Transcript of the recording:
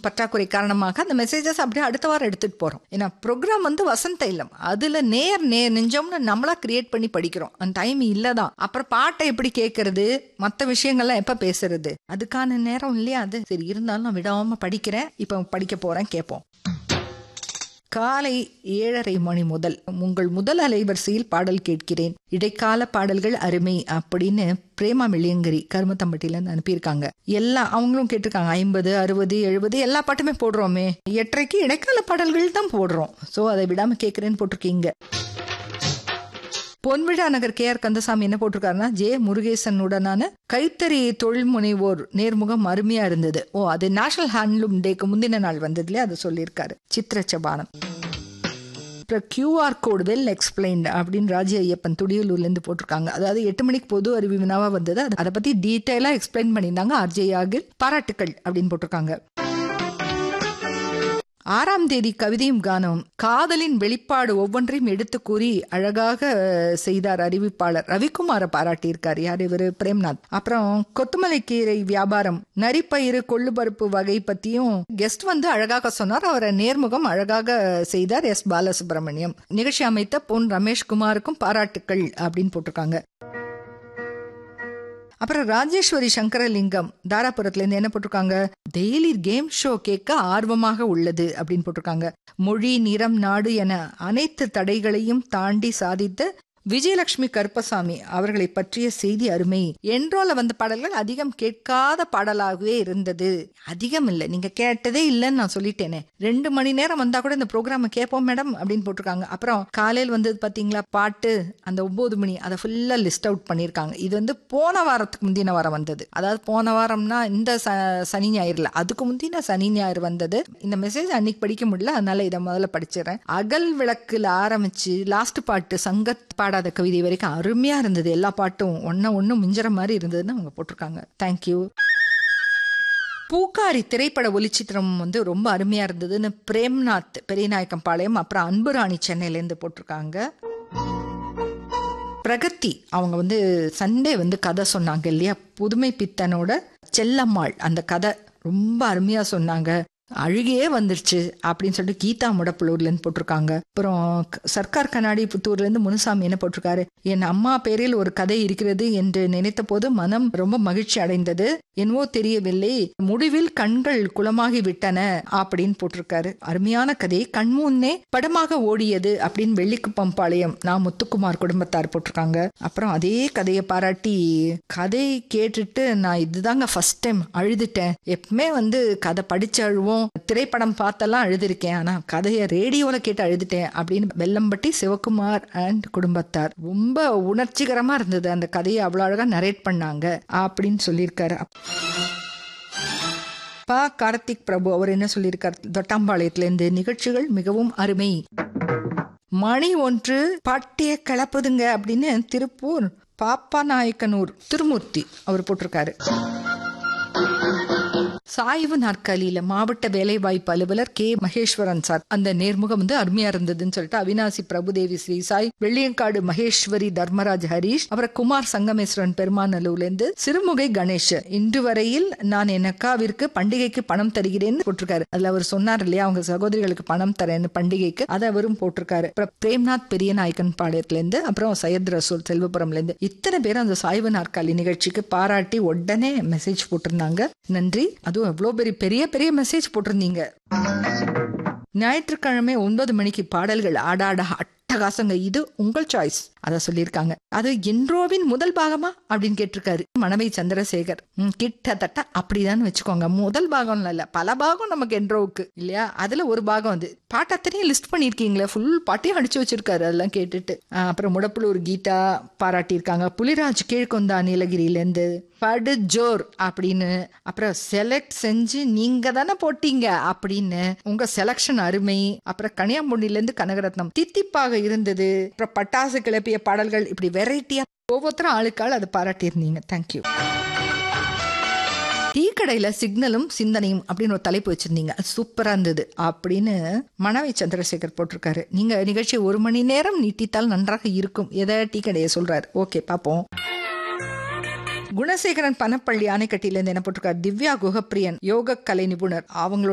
பற்றாக்குறை காரணமாக அந்த மெசேஜஸ் அப்படியே அடுத்த வாரம் எடுத்துட்டு போறோம் ஏன்னா ப்ரோக்ராம் வந்து வசந்த இல்லம் அதுல நேர் நே நெஞ்சம்னு நம்மளா கிரியேட் பண்ணி படிக்கிறோம் அந்த டைம் இல்லதான் அப்புறம் பாட்டை எப்படி கேட்கறது மற்ற விஷயங்கள்லாம் எப்ப பேசுறது அதுக்கான நேரம் இல்லையா அது சரி இருந்தாலும் நான் விடாம படிக்கிறேன் இப்ப படிக்க போறேன் கேட்போம் காலை ஏழரை மணி முதல் உங்கள் முதல் அலைவரிசையில் பாடல் கேட்கிறேன் இடைக்கால பாடல்கள் அருமை அப்படின்னு பிரேமா மெளியங்கரி கருமத்தம்பட்டியில அனுப்பியிருக்காங்க எல்லாம் அவங்களும் கேட்டிருக்காங்க ஐம்பது அறுபது எழுபது எல்லா பாட்டுமே போடுறோமே எட்டரைக்கு இடைக்கால பாடல்கள் தான் போடுறோம் ஸோ அதை விடாம கேட்கிறேன்னு போட்டிருக்கீங்க பொன்விழா நகர் கே ஆர் கந்தசாமி என்ன போட்டிருக்காருன்னா ஜே முருகேசனுடனான கைத்தறி தொழில் முனைவோர் நேர்முகம் அருமையா இருந்தது ஓ அது நேஷனல் ஹேண்ட்லூம் டேக்கு முந்தின நாள் வந்ததுல அதை சொல்லியிருக்காரு சித்திரச்சபானம் அப்புறம் கியூஆர் கோடு வெல் எக்ஸ்பிளைன்ட் அப்படின்னு ராஜி ஐயப்பன் துடியலூர்லேருந்து போட்டிருக்காங்க அதாவது எட்டு மணிக்கு பொது அறிவு வினாவா வந்தது அது- அதை பத்தி டீட்டெயிலாக எக்ஸ்பிளைன் பண்ணியிருந்தாங்க ஆர்ஜே யாகில் பாராட்டுக்கள் அப்படின்னு போட்டிருக்காங்க ஆறாம் தேதி கவிதையும் கானம் காதலின் வெளிப்பாடு ஒவ்வொன்றையும் எடுத்து கூறி அழகாக அஹ், செய்தார் அறிவிப்பாளர் ரவிக்குமாரை பாராட்டியிருக்கார் யார் இவர் பிரேம்நாத் அப்புறம் கொத்துமலை கீரை வியாபாரம் நரிப்பயிறு கொள்ளுபருப்பு வகை பத்தியும் கெஸ்ட் வந்து அழகாக சொன்னார் அவரை நேர்முகம் அழகாக செய்தார் எஸ் பாலசுப்ரமணியம் நிகழ்ச்சி அமைத்த பொன் ரமேஷ்குமாருக்கும் பாராட்டுக்கள் அப்படின்னு போட்டிருக்காங்க அப்புறம் ராஜேஸ்வரி சங்கரலிங்கம் தாராபுரத்துல என்ன போட்டிருக்காங்க டெய்லி கேம் ஷோ கேட்க ஆர்வமாக உள்ளது அப்படின்னு போட்டிருக்காங்க மொழி நிறம் நாடு என அனைத்து தடைகளையும் தாண்டி சாதித்த விஜயலட்சுமி கருப்பசாமி அவர்களை பற்றிய செய்தி அருமை என்றோல வந்த பாடல்கள் அதிகம் கேட்காத பாடலாகவே இருந்தது அதிகம் இல்லை நீங்க கேட்டதே இல்லைன்னு நான் சொல்லிட்டேனே ரெண்டு மணி நேரம் வந்தா கூட இந்த ப்ரோக்ராம் கேட்போம் மேடம் அப்படின்னு போட்டிருக்காங்க அப்புறம் காலையில் வந்தது பாத்தீங்களா பாட்டு அந்த ஒன்பது மணி அதை ஃபுல்லா லிஸ்ட் அவுட் பண்ணியிருக்காங்க இது வந்து போன வாரத்துக்கு முந்தின வாரம் வந்தது அதாவது போன வாரம்னா இந்த ச- சனி ஞாயிறுல அதுக்கு முந்தின சனி ஞாயிறு வந்தது இந்த மெசேஜ் அன்னைக்கு படிக்க முடியல அதனால இதை முதல்ல படிச்சிடறேன் அகல் விளக்குல ஆரம்பிச்சு லாஸ்ட் பாட்டு சங்கத் பாடாத கவிதை வரைக்கும் அருமையா இருந்தது எல்லா பாட்டும் ஒன்ன ஒண்ணு மிஞ்சற மாதிரி இருந்ததுன்னு அவங்க போட்டிருக்காங்க தேங்க்யூ பூக்காரி திரைப்பட ஒளிச்சித்திரம் வந்து ரொம்ப அருமையா இருந்ததுன்னு பிரேம்நாத் பெரியநாயக்கம் பாளையம் அப்புறம் அன்புராணி சென்னையிலேருந்து போட்டிருக்காங்க பிரகத்தி அவங்க வந்து சண்டே வந்து கதை சொன்னாங்க இல்லையா புதுமை பித்தனோட செல்லம்மாள் அந்த கதை ரொம்ப அருமையா சொன்னாங்க அழுகையே வந்துருச்சு அப்படின்னு சொல்லிட்டு கீதா முடப்புலூர்லேருந்து போட்டிருக்காங்க அப்புறம் க- சர்க்கார் கண்ணாடி புத்தூர்லேருந்து முனுசாமி என்ன போட்டிருக்காரு என் அம்மா பேரில் ஒரு கதை இருக்கிறது என்று நினைத்த போது மனம் ரொம்ப மகிழ்ச்சி அடைந்தது என்னவோ தெரியவில்லை முடிவில் கண்கள் குளமாகி விட்டன அப்படின்னு போட்டிருக்காரு அருமையான கதை கண்முன்னே படமாக ஓடியது அப்படின்னு வெள்ளிக்குப்பம் பாளையம் நான் முத்துக்குமார் குடும்பத்தார் போட்டிருக்காங்க அப்புறம் அதே கதையை பாராட்டி கதை கேட்டுட்டு நான் இதுதாங்க ஃபர்ஸ்ட் டைம் அழுதுட்டேன் எப்பவுமே வந்து கதை படிச்சு அழுவோம் திரைப்படம் பார்த்தெல்லாம் அழுதுருக்கேன் ஆனா கதையை ரேடியோல கேட்டு அழுதுட்டேன் அப்படின்னு வெள்ளம்பட்டி சிவகுமார் அண்ட் குடும்பத்தார் ரொம்ப உணர்ச்சிகரமா இருந்தது அந்த கதையை அவ்வளவு அழகா நரேட் பண்ணாங்க அப்படின்னு சொல்லியிருக்காரு பா கார்த்திக் பிரபு அவர் என்ன சொல்லியிருக்கார் தொட்டாம்பாளையத்திலேருந்து நிகழ்ச்சிகள் மிகவும் அருமை மணி ஒன்று பட்டிய கிளப்புதுங்க அப்படின்னு திருப்பூர் பாப்பா நாயக்கனூர் திருமூர்த்தி அவர் போட்டிருக்காரு சாய்வு நாற்காலியில மாவட்ட வேலைவாய்ப்பு அலுவலர் கே மகேஸ்வரன் சார் அந்த நேர்முகம் வந்து அருமையா இருந்ததுன்னு சொல்லிட்டு அவினாசி பிரபுதேவி ஸ்ரீ சாய் வெள்ளியங்காடு மகேஸ்வரி தர்மராஜ் ஹரீஷ் அப்புறம் குமார் சங்கமேஸ்வரன் பெருமாநல்லூர்ல இருந்து சிறுமுகை கணேஷ் இன்று வரையில் நான் என் அக்காவிற்கு பண்டிகைக்கு பணம் தருகிறேன்னு போட்டிருக்காரு அதுல அவர் சொன்னார் இல்லையா அவங்க சகோதரிகளுக்கு பணம் தரேன்னு பண்டிகைக்கு அதை அவரும் போட்டிருக்காரு அப்புறம் பிரேம்நாத் பெரிய நாயக்கன் பாளையத்துல இருந்து அப்புறம் சையத் ரசூல் செல்வபுரம்ல இருந்து இத்தனை பேர் அந்த சாய்வு நாற்காலி நிகழ்ச்சிக்கு பாராட்டி உடனே மெசேஜ் போட்டிருந்தாங்க நன்றி அதுவும் எவ்வளோ பெரிய பெரிய பெரிய மெசேஜ் போட்டிருந்தீங்க ஞாயிற்றுக்கிழமை ஒன்பது மணிக்கு பாடல்கள் ஆடாட அட்டகாசங்க இது உங்கள் சாய்ஸ் அத சொல்லியிருக்காங்க அது என்ரோவின் முதல் பாகமா அப்படின்னு கேட்டிருக்காரு மணவை சந்திரசேகர் ம், கிட்டத்தட்ட அப்படிதான் வச்சுக்கோங்க முதல் பாகம் இல்ல பல பாகம் நமக்கு என்ரோவுக்கு இல்லையா அதுல ஒரு பாகம் அது பாட்டு அத்தனையும் லிஸ்ட் பண்ணியிருக்கீங்களே ஃபுல் பாட்டையும் அடிச்சு வச்சிருக்காரு அதெல்லாம் கேட்டுட்டு ஆ, அப்புறம் முடப்புலூர் கீதா பாராட்டியிருக்காங்க புலிராஜ் கீழ்கொந்தா நீலகிரியிலேருந்து படு ஜோர் அப்படின்னு அப்புறம் செலக்ட் செஞ்சு நீங்க தானே போட்டீங்க அப்படின்னு உங்க செலக்ஷன் அருமை அப்புறம் கனியாம்புண்டில இருந்து கனகரத்னம் தித்திப்பாக இருந்தது அப்புறம் பட்டாசு கிளப்பிய பாடல்கள் இப்படி வெரைட்டியா ஒவ்வொருத்தரும் ஆளுக்காள் அதை பாராட்டியிருந்தீங்க தேங்க்யூ டீ கடையில சிக்னலும் சிந்தனையும் அப்படின்னு ஒரு தலைப்பு வச்சிருந்தீங்க அது சூப்பரா இருந்தது அப்படின்னு மணவை சந்திரசேகர் போட்டிருக்காரு நீங்க நிகழ்ச்சி ஒரு மணி நேரம் நீட்டித்தால் நன்றாக இருக்கும் எதை டீ கடையை சொல்றாரு ஓகே பாப்போம் குணசேகரன் பனப்பள்ளி ஆணைக்கட்டியில இருந்து என்ன போட்டிருக்காரு திவ்யா குகப்பிரியன் யோக கலை நிபுணர் அவங்களோட